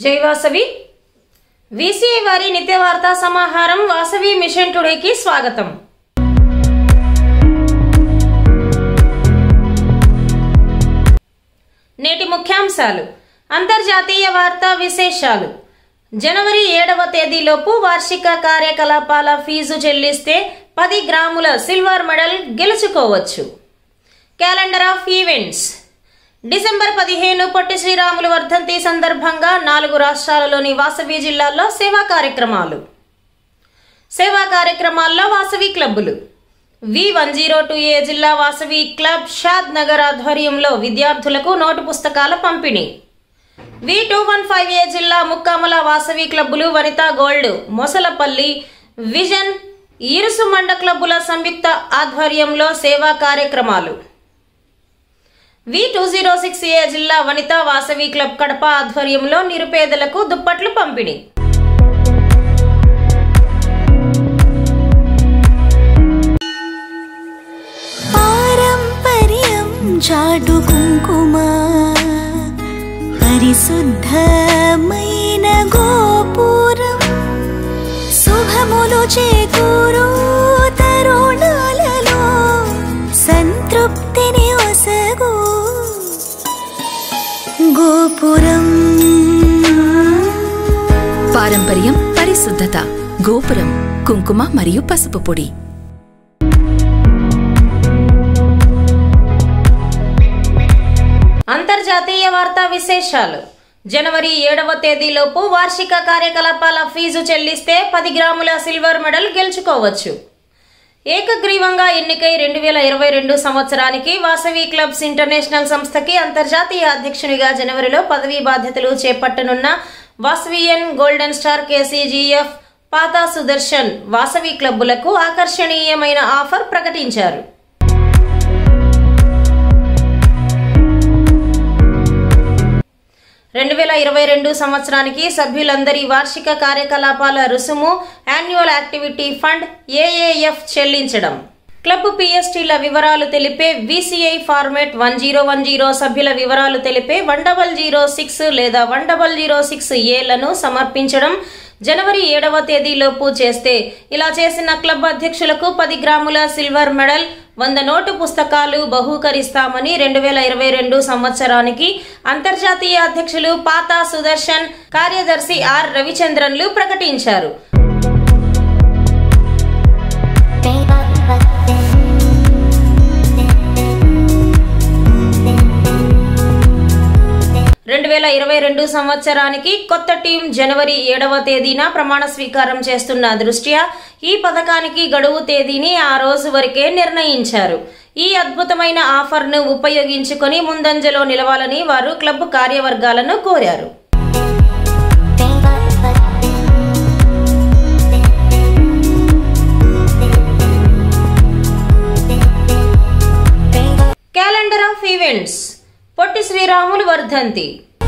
జై వాసవి వీసీఐ వారి నిత్య వార్తా సమాహారం వాసవి మిషన్ టుడేకి స్వాగతం నేటి ముఖ్యాంశాలు అంతర్జాతీయ వార్తా విశేషాలు జనవరి ఏడవ తేదీలోపు వార్షిక కార్యకలాపాల ఫీజు చెల్లిస్తే పది గ్రాముల సిల్వర్ మెడల్ గెలుచుకోవచ్చు క్యాలెండర్ ఆఫ్ ఈవెంట్స్ డిసెంబర్ పదిహేను పొట్టి శ్రీరాములు వర్ధంతి సందర్భంగా నాలుగు రాష్ట్రాలలోని వాసవి జిల్లాల్లో సేవా కార్యక్రమాలు సేవా కార్యక్రమాల్లో వాసవి క్లబ్బులు V one zero two A జిల్లా వాసవి క్లబ్ షాద్ నగర్ ఆధ్వర్యంలో విద్యార్థులకు నోటు పుస్తకాల పంపిణీ V two one five A జిల్లా ముక్కామల వాసవి క్లబ్బులు Vanitha gold Mosalapalli vision Irusumanda క్లబ్బుల సంయుక్త ఆధ్వర్యంలో సేవా కార్యక్రమాలు V two zero six A జిల్లా వనితా వాసవి క్లబ్ కడప ఆధ్వర్యంలో నిరుపేదలకు దుప్పట్లు పంపిణీ పారంపర్యం చాటు కుంకుమ పరిశుద్ధమైన గోపురం శుభములు చేకూరు తరుణాలలో సంతృప్తిని ఒసగు గోపురం పారంపర్యం పరిశుద్ధత గోపురం కుంకుమ మరియు పసుపు పొడి అంతర్జాతీయ వార్తా విశేషాలు జనవరి ఏడవ తేదీలోపు వార్షిక కార్యకలాపాల ఫీజు చెల్లిస్తే పది గ్రాముల సిల్వర్ మెడల్ గెలుచుకోవచ్చు ఏకగ్రీవంగా ఎన్నికై రెండు వేల ఇరవై రెండు సంవత్సరానికి వాసవి క్లబ్స్ ఇంటర్నేషనల్ సంస్థకి అంతర్జాతీయ అధ్యక్షునిగా జనవరిలో పదవీ బాధ్యతలు చేపట్టనున్న Vasavian golden star KCGF Patha Sudarshan Vasavi క్లబ్బులకు ఆకర్షణీయమైన ఆఫర్ ప్రకటించారు రెండు వేల ఇరవై రెండు సంవత్సరానికి సభ్యులందరి వార్షిక కార్యకలాపాల రుసుము యాన్యువల్ యాక్టివిటీ ఫండ్ ఏఏఎఫ్ చెల్లించడం క్లబ్ పిఎస్టీల వివరాలు తెలిపే VCI format one zero one zero సభ్యుల వివరాలు తెలిపే వన్ డబల్ జీరో సిక్స్ లేదా వన్ డబల్ జీరో సిక్స్ ఏలను సమర్పించడం జనవరి ఏడవ తేదీలోపు చేస్తే ఇలా చేసిన క్లబ్ అధ్యక్షులకు పది గ్రాముల సిల్వర్ మెడల్ వంద నోటు పుస్తకాలు బహూకరిస్తామని రెండు వేల ఇరవై రెండు సంవత్సరానికి అంతర్జాతీయ అధ్యక్షులు పాతా సుదర్శన్ కార్యదర్శి ఆర్ రవిచంద్రన్లు ప్రకటించారు రెండు వేల ఇరవై రెండు సంవత్సరానికి కొత్త టీం జనవరి ఏడవ తేదీన ప్రమాణ స్వీకారం చేస్తున్న దృష్ట్యా ఈ పథకానికి గడువు తేదీని ఆ రోజు వరకే నిర్ణయించారు ఈ అద్భుతమైన ఆఫర్ను ఉపయోగించుకొని ముందంజలో నిలవాలని వారు క్లబ్ కార్యవర్గాలను కోరారు calendar of events Potti Sriramulu వర్ధంతి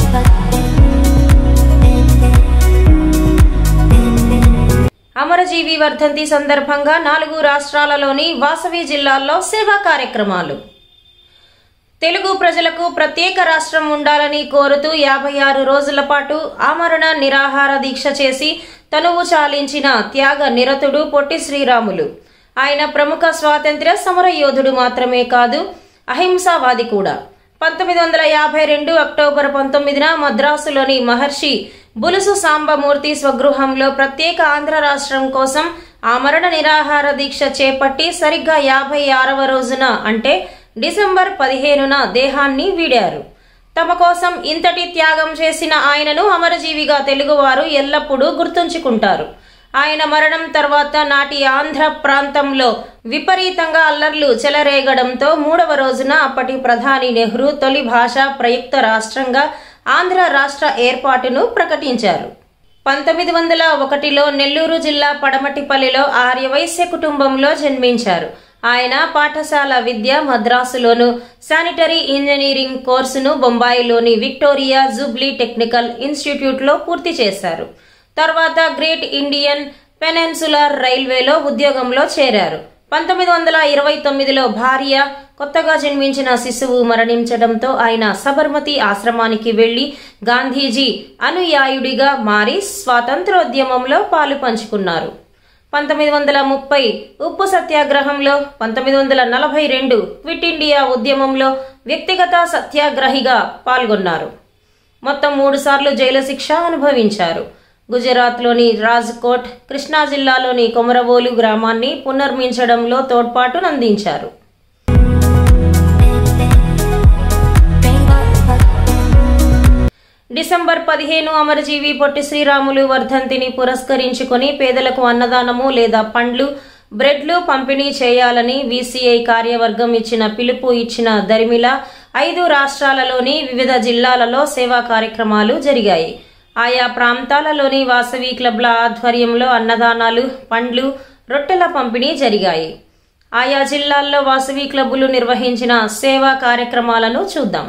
అమరజీవి వర్ధంతి సందర్భంగా నాలుగు రాష్ట్రాలలోని వాసవి జిల్లాల్లో సేవా కార్యక్రమాలు తెలుగు ప్రజలకు ప్రత్యేక రాష్ట్రం ఉండాలని కోరుతూ యాభై ఆరు రోజుల పాటు ఆమరణ నిరాహార దీక్ష చేసి తనువు చాలించిన త్యాగ నిరతుడు పొట్టి శ్రీరాములు ఆయన ప్రముఖ స్వాతంత్ర్య సమరయోధుడు మాత్రమే కాదు అహింసావాది కూడా పంతొమ్మిది వందల యాభై రెండు అక్టోబర్ పంతొమ్మిదిన మద్రాసులోని మహర్షి బులుసు సాంబమూర్తి స్వగృహంలో ప్రత్యేక ఆంధ్ర రాష్ట్రం కోసం ఆమరణ నిరాహార దీక్ష చేపట్టి సరిగ్గా యాభై ఆరవ రోజున అంటే డిసెంబర్ పదిహేనున దేహాన్ని వీడారు తమ కోసం ఇంతటి త్యాగం చేసిన ఆయనను అమరజీవిగా తెలుగువారు ఎల్లప్పుడూ గుర్తుంచుకుంటారు ఆయన మరణం తర్వాత నాటి ఆంధ్ర ప్రాంతంలో విపరీతంగా అల్లర్లు చెలరేగడంతో మూడవ రోజున అప్పటి ప్రధాని నెహ్రూ తొలి భాషా ప్రయుక్త రాష్ట్రంగా ఆంధ్ర రాష్ట్ర ఏర్పాటును ప్రకటించారు పంతొమ్మిది వందల ఒకటిలో నెల్లూరు జిల్లా పడమటిపల్లిలో ఆర్యవైశ్య కుటుంబంలో జన్మించారు ఆయన పాఠశాల విద్య మద్రాసులోను శానిటరీ ఇంజనీరింగ్ కోర్సును బొంబాయిలోని విక్టోరియా జూబ్లీ టెక్నికల్ ఇన్స్టిట్యూట్లో పూర్తి చేశారు తర్వాత గ్రేట్ ఇండియన్ పెనెన్సులార్ రైల్వేలో ఉద్యోగంలో చేరారు పంతొమ్మిది వందల ఇరవై తొమ్మిదిలో భార్య కొత్తగా జన్మించిన శిశువు మరణించడంతో ఆయన సబర్మతి ఆశ్రమానికి వెళ్లి గాంధీజీ అనుయాయుడిగా మారి స్వాతంత్రోద్యమంలో పాలు పంచుకున్నారు పంతొమ్మిది వందల ముప్పై ఉప్పు సత్యాగ్రహంలో పంతొమ్మిది వందల నలభై రెండు క్విట్ ఇండియా ఉద్యమంలో వ్యక్తిగత సత్యాగ్రహిగా పాల్గొన్నారు మొత్తం మూడుసార్లు జైలు శిక్ష అనుభవించారు గుజరాత్లోని రాజ్కోట్ కృష్ణా జిల్లాలోని కొమరవోలు గ్రామాన్ని పునర్మించడంలో తోడ్పాటునందించారు డిసెంబర్ పదిహేను అమరజీవి పొట్టి శ్రీరాములు వర్ధంతిని పురస్కరించుకొని పేదలకు అన్నదానము లేదా పండ్లు బ్రెడ్లు పంపిణీ చేయాలని వీసీఐ కార్యవర్గం ఇచ్చిన పిలుపు ఇచ్చిన దరిమిల ఐదు రాష్ట్రాలలోని వివిధ జిల్లాలలో సేవా కార్యక్రమాలు జరిగాయి ఆయా ప్రాంతాలలోని వాసవి క్లబ్ల ఆధ్వర్యంలో అన్నదానాలు పండ్లు రొట్టెల పంపిణీ జరిగాయి ఆయా జిల్లాల్లో వాసవి క్లబ్బులు నిర్వహించిన సేవా కార్యక్రమాలను చూద్దాం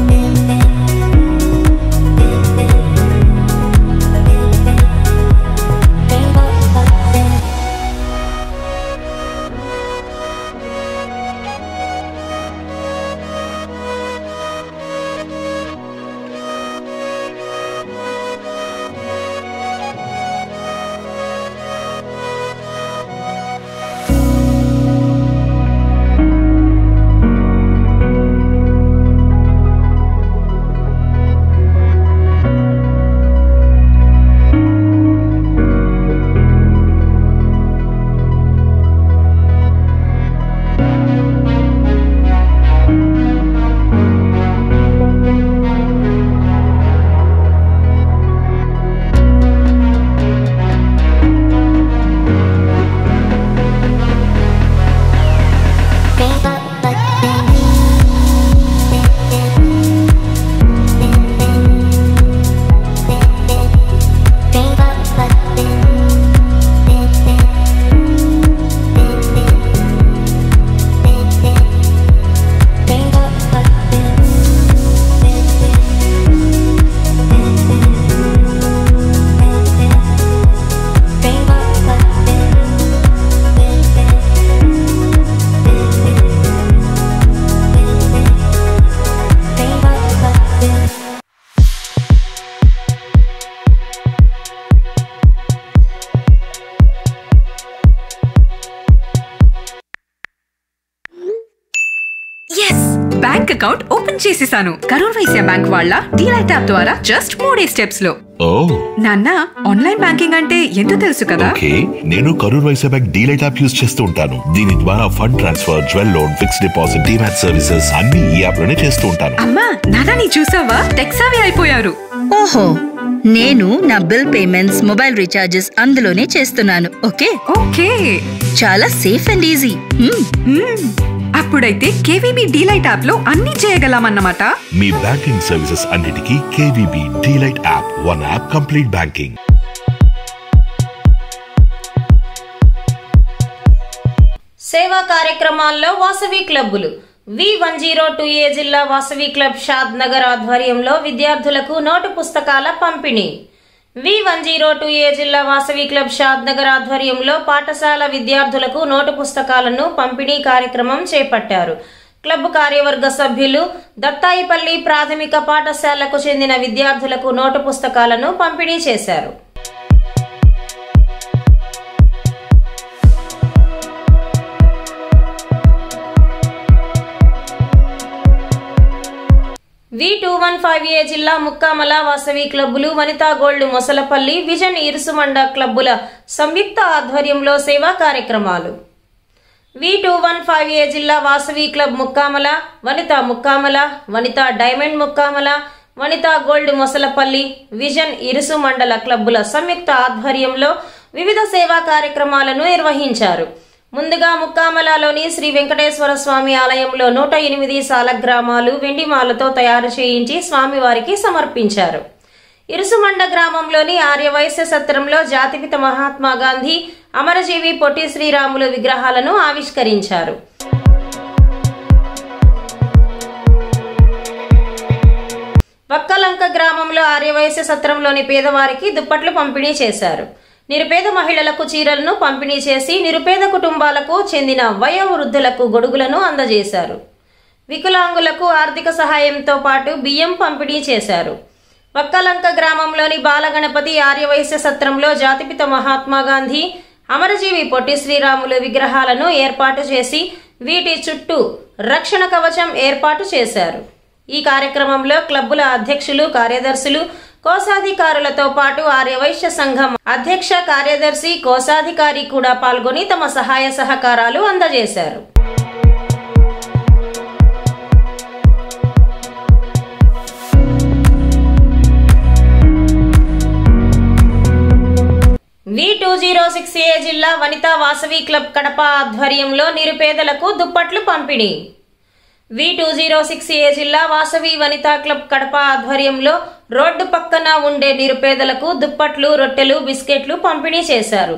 ఎస్ బ్యాంక్ అకౌంట్ ఓపెన్ చేసేసాను కరూర్ వైశ్య బ్యాంక్ వాళ్ళ డీలైట్ యాప్ ద్వారా జస్ట్ మూడే స్టెప్స్ లో ఓ నాన్న ఆన్లైన్ బ్యాంకింగ్ అంటే ఎంతో తెలుసు కదా ఓకే నేను Karur Vysya bank DLite app use చేస్తూ ఉంటాను దీని ద్వారా fund transfer jewel loan fixed deposit demat services అన్ని ఈ యాప్ లోనే చేస్తూ ఉంటాను అమ్మా నాన్న నీ చూసావా టెక్సావి అయిపోయారు ఓహో నేను నా బిల్ పేమెంట్స్ మొబైల్ రీఛార్జెస్ అందులోనే చేస్తున్నాను ఓకే ఓకే చాలా safe and easy hmm. Hmm. అప్పుడైతే కేవీబీ డీలైట్ యాప్ లో అన్ని చేయగలమన్నమాట మీ బ్యాంకింగ్ సర్వీసెస్ అన్నిటికీ KVB DLite app one app complete banking సేవా కార్యక్రమాల్లో వాసవి క్లబ్బులు V one zero two A జిల్లా వాసవి క్లబ్ షాద్ నగర్ ఆధ్వర్యంలో విద్యార్థులకు నోటు పుస్తకాల పంపిణీ V one zero two A జిల్లా వాసవి క్లబ్ షాద్ నగర్ ఆధ్వర్యంలో పాఠశాల విద్యార్థులకు నోటు పుస్తకాలను పంపిణీ కార్యక్రమం చేపట్టారు క్లబ్ కార్యవర్గ సభ్యులు దత్తాయిపల్లి ప్రాథమిక పాఠశాలకు చెందిన విద్యార్థులకు నోటు పుస్తకాలను పంపిణీ చేశారు V two one five A జిల్లా ముక్కామల వాసవి క్లబ్బులు వనితా గోల్డ్ మొసలపల్లి విజన్ ఇరుసుమండ క్లబ్బుల సంయుక్త ఆధ్వర్యంలో సేవా కార్యక్రమాలు V two one five A జిల్లా Vasavi club Mukkamala Vanitha Mukkamala Vanitha diamond Mukkamala Vanitha gold Mosalapalli vision ఇరుసు మండల క్లబ్బుల సంయుక్త ఆధ్వర్యంలో వివిధ సేవా కార్యక్రమాలను నిర్వహించారు ముందుగా ముక్కామలలోని శ్రీ వెంకటేశ్వర స్వామి ఆలయంలో నూట ఎనిమిది సాలగ్రామాలు వెండి మాలతో తయారు చేయించి స్వామివారికి సమర్పించారు ఇరుసుమండ గ్రామంలోని ఆర్యవైశ్య సత్రంలో జాతిపిత మహాత్మా గాంధీ అమరజీవి పొట్టి శ్రీరాములు విగ్రహాలను ఆవిష్కరించారు వక్కలంక గ్రామంలో ఆర్యవైశ్య సత్రంలోని పేదవారికి దుప్పట్లు పంపిణీ చేశారు నిరుపేద మహిళలకు చీరలను పంపిణీ చేసి నిరుపేద కుటుంబాలకు చెందిన వయోవృద్ధులకు గొడుగులను అందజేశారు వికలాంగులకు ఆర్థిక సహాయంతో పాటు బియ్యం పంపిణీ చేశారు వక్కలంక గ్రామంలోని బాలగణపతి ఆర్యవైశ్య సత్రంలో జాతిపిత మహాత్మా గాంధీ అమరజీవి పొట్టి శ్రీరాములు విగ్రహాలను ఏర్పాటు చేసి వీటి చుట్టూ రక్షణ కవచం ఏర్పాటు చేశారు ఈ కార్యక్రమంలో క్లబ్బుల అధ్యక్షులు కార్యదర్శులు కోశాధికారులతో పాటు ఆర్యవైశ్య సంఘం అధ్యక్ష కార్యదర్శి కోశాధికారి కూడా పాల్గొని తమ సహాయ సహకారాలు అందజేశారు V two zero six A జిల్లా వనితా వాసవి క్లబ్ కడప ఆధ్వర్యంలో నిరుపేదలకు దుప్పట్లు పంపిణీ V two zero six A జిల్లా వాసవి వనితా క్లబ్ కడప ఆధ్వర్యంలో రోడ్డు పక్కన ఉండే నిరుపేదలకు దుప్పట్లు రొట్టెలు బిస్కెట్లు పంపిణీ చేశారు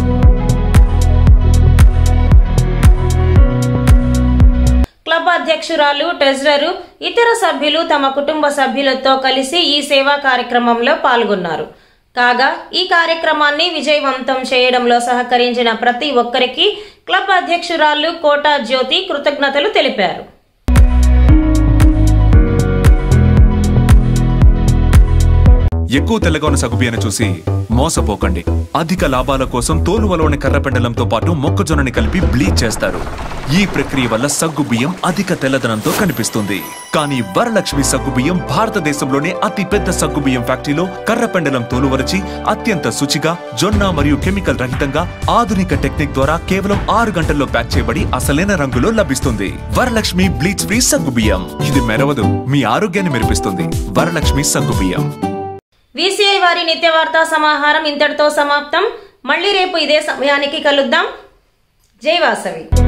క్లబ్ అధ్యక్షురాలు ట్రెజరరు ఇతర సభ్యులు తమ కుటుంబ సభ్యులతో కలిసి ఈ సేవా కార్యక్రమంలో పాల్గొన్నారు కాగా ఈ కార్యక్రమాన్ని విజయవంతం చేయడంలో సహకరించిన ప్రతి ఒక్కరికి క్లబ్ అధ్యక్షురాలు కోటా జ్యోతి కృతజ్ఞతలు తెలిపారు ఎక్కువ తెల్లగా ఉన్న సగుబియ్యను చూసి మోసపోకండి అధిక లాభాల కోసం తోలువలోని కర్రపెండలంతో పాటు మొక్కజొన్నని కలిపి బ్లీచ్ చేస్తారు ఈ ప్రక్రియ వల్ల సగ్గు బియ్యం అధిక తెల్లదనంతో కనిపిస్తుంది కానీ వరలక్ష్మి సగ్గు బియ్యం భారతదేశంలోనే అతి పెద్ద సగ్గు బియ్యం ఫ్యాక్టరీలో కర్రపెండలం తోలువరచి అత్యంత శుచిగా జొన్న మరియు కెమికల్ రహితంగా ఆధునిక టెక్నిక్ ద్వారా కేవలం ఆరు గంటల్లో ప్యాక్ చేయబడి అసలైన రంగులో లభిస్తుంది వరలక్ష్మి బ్లీచ్ ఫ్రీ సగ్గు బియ్యం ఇది మెరవదు మీ ఆరోగ్యాన్ని మెరిపిస్తుంది వరలక్ష్మి సగ్గు బియ్యం వీసీఐ వారి నిత్య వార్తా సమాహారం ఇంతటితో సమాప్తం మళ్ళీ రేపు ఇదే సమయానికి కలుద్దాం జై వాసవి